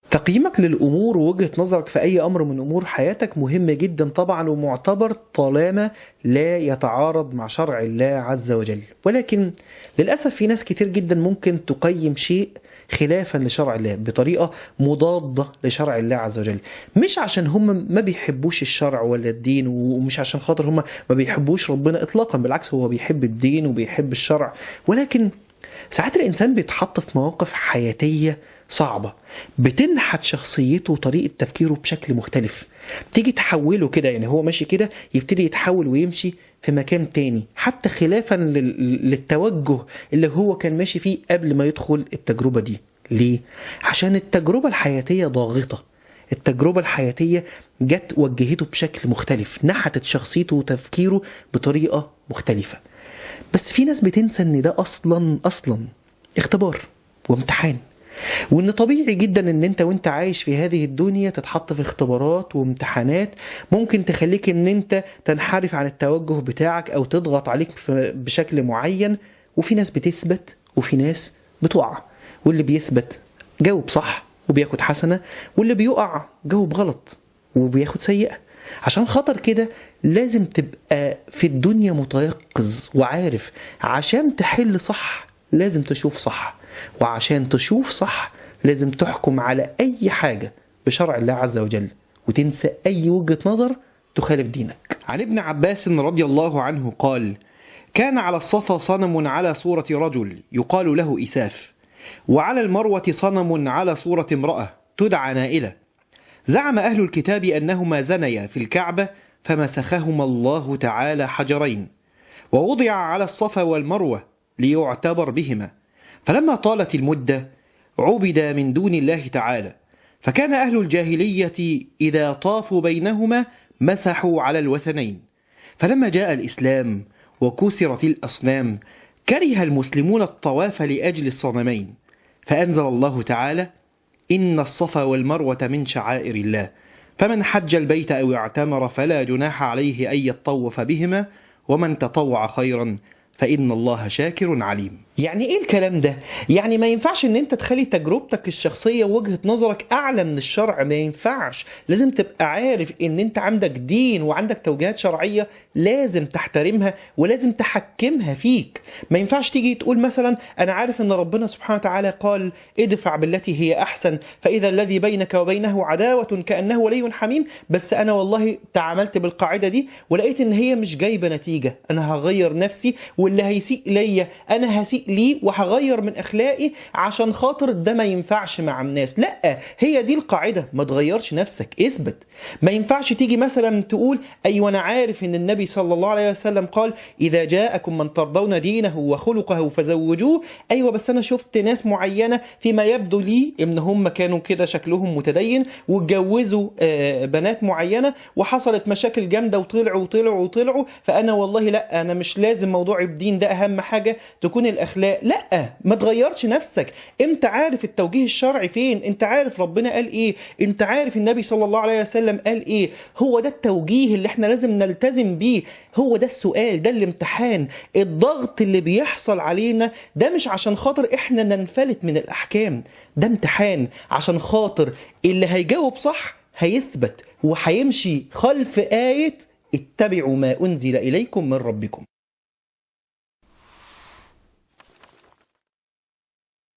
تقييمك للأمور ووجهة نظرك في أي أمر من أمور حياتك مهم جدا طبعا ومعتبر طالما لا يتعارض مع شرع الله عز وجل ولكن للأسف في ناس كتير جدا ممكن تقيم شيء خلافا لشرع الله بطريقة مضادة لشرع الله عز وجل مش عشان هم ما بيحبوش الشرع ولا الدين ومش عشان خاطر هم ما بيحبوش ربنا إطلاقا بالعكس هو بيحب الدين وبيحب الشرع ولكن ساعات الإنسان بيتحط في مواقف حياتية صعبة بتنحت شخصيته وطريقة تفكيره بشكل مختلف تيجي تحوله كده يعني هو ماشي كده يبتدي يتحول ويمشي في مكان تاني حتى خلافا لل- للتوجه اللي هو كان ماشي فيه قبل ما يدخل التجربة دي ليه؟ عشان التجربة الحياتية ضاغطة التجربة الحياتية جت وجهته بشكل مختلف نحتت شخصيته وتفكيره بطريقة مختلفة بس في ناس بتنسى ان ده اصلا اصلا اختبار وامتحان وان طبيعي جدا ان انت وانت عايش في هذه الدنيا تتحط في اختبارات وامتحانات ممكن تخليك ان انت تنحرف عن التوجه بتاعك او تضغط عليك في- بشكل معين وفي ناس بتثبت وفي ناس بتقع واللي بيثبت جاوب صح وبياخد حسنة واللي بيقع جاوب غلط وبياخد سيئة عشان خاطر كده لازم تبقى في الدنيا متيقظ وعارف عشان تحل صح لازم تشوف صح وعشان تشوف صح لازم تحكم على أي حاجة بشرع الله عز وجل وتنسى أي وجهة نظر تخالف دينك عن ابن عباس رضي الله عنه قال كان على الصفا صنم على صورة رجل يقال له إساف وعلى المروة صنم على صورة امرأة تدعى نائلة زعم أهل الكتاب أنهما زنيا في الكعبة فمسخهما الله تعالى حجرين ووضع على الصفا والمروة ليعتبر بهما فلما طالت المدة عبد من دون الله تعالى فكان أهل الجاهلية إذا طافوا بينهما مسحوا على الوثنين فلما جاء الإسلام وكسرت الأصنام كره المسلمون الطواف لأجل الصنمين فأنزل الله تعالى إن الصفا والمروة من شعائر الله فمن حج البيت أو اعتمر فلا جناح عليه أن يطوف بهما ومن تطوع خيرا فإن الله شاكر عليم يعني ايه الكلام ده؟ يعني ما ينفعش ان انت تخلي تجربتك الشخصية ووجهة نظرك اعلى من الشرع ما ينفعش لازم تبقى عارف ان انت عندك دين وعندك توجيهات شرعية لازم تحترمها ولازم تحكمها فيك ما ينفعش تيجي تقول مثلا انا عارف ان ربنا سبحانه وتعالى قال ادفع بالتي هي احسن فاذا الذي بينك وبينه عداوة كأنه ولي حميم بس انا والله تعاملت بالقاعدة دي ولقيت ان هي مش جايبة نتيجة انا هغير نفسي واللي هيسيء ليا انا هسيء ليه وهغير من اخلاقي عشان خاطر ده ما ينفعش مع الناس لا هي دي القاعده ما تغيرش نفسك اثبت ما ينفعش تيجي مثلا تقول ايوه انا عارف ان النبي صلى الله عليه وسلم قال اذا جاءكم من ترضون دينه وخلقه فزوجوه ايوه بس انا شفت ناس معينه فيما يبدو لي ان هم كانوا كده شكلهم متدين واتجوزوا آه، بنات معينه وحصلت مشاكل جامده وطلعوا وطلعوا وطلعوا فانا والله لا انا مش لازم موضوع الدين ده اهم حاجه تكون الاخلاق لا ما تغيرش نفسك انت عارف التوجيه الشرعي فين انت عارف ربنا قال ايه انت عارف النبي صلى الله عليه وسلم قال ايه هو ده التوجيه اللي احنا لازم نلتزم بيه هو ده السؤال ده الامتحان الضغط اللي بيحصل علينا ده مش عشان خاطر احنا ننفلت من الاحكام ده امتحان عشان خاطر اللي هيجاوب صح هيثبت وهيمشي خلف آية اتبعوا ما أنزل إليكم من ربكم